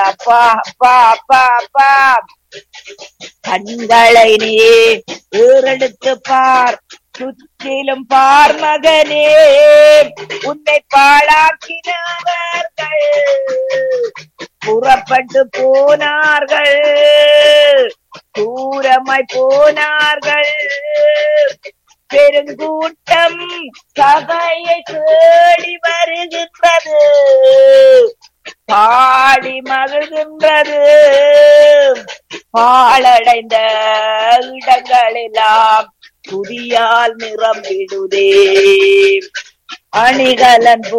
அப்பா அப்பா அப்பா அப்பா கண்களை நீ ஏறெடுத்து பார் சுற்றிலும் பார் மகனே உன்னை பாழாக்கினவர்கள் புறப்பட்டு போனார்கள் தூரமாய் போனார்கள் பெருங்கூட்டம் சபையை தேடி வருகின்றது பாடி மகிழ்கின்றது பாழடைந்த இடங்களெல்லாம் துதியால் நிரம்பிடுதே அணிகலன்